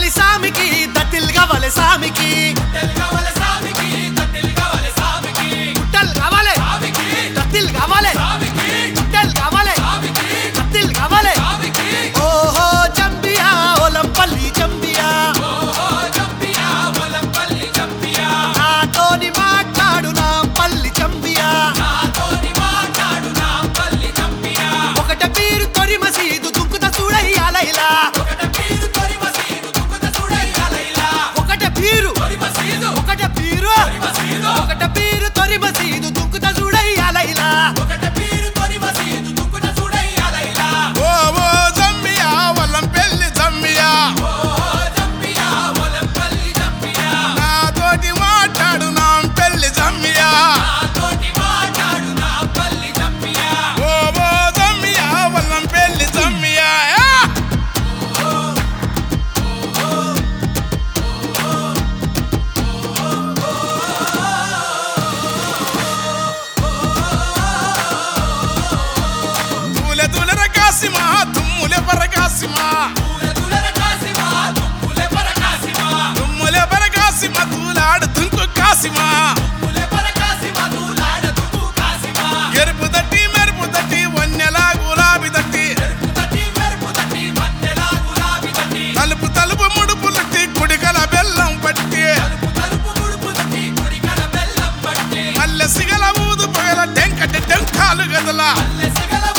కావాలి సామికి దత్తిల్ కావాలి సామికి గుట్టలు కావాలి దత్తిల్ కావాలి గుట్టలు కావాలి దత్తిల్ కావాలి ఓహో చంపియా ఒలంపల్లి చంపియా నాతోని మాట్లాడు నా పల్లి చంపియా ఒకట పీరు తొరి మసీదు దుక్కుత చూడయ్యాలైలా ఒకట పీరు ఒకట పీరు ఒకట పీరు తొరి మసీదు దుక్కుత చూడయ్యాలైలా ఓ ఓ జమ్మియా వల్లం పెళ్లి జమ్మియా నాతోటి మాట్లాడు నా పెళ్లి జమ్మియా ఓ ఓ జమ్మియా వల్లం పెళ్లి జమ్మియా యా! తూలె తూలెర కాసిమా తుమ్ములె పరకాసిమా తుమ్ములె పరకాసిమా తూలాడు తుంకు కాసిమా ఎరుపు తట్టి మెరుపు తట్టి వన్నెలా గులాబీ తట్టి తలుపు తలుపు ముడుపు లట్టి కుడికల బెల్లం పట్టి మల్లె సిగల ఊదు పగల టెంకటి టెంకాలు గదల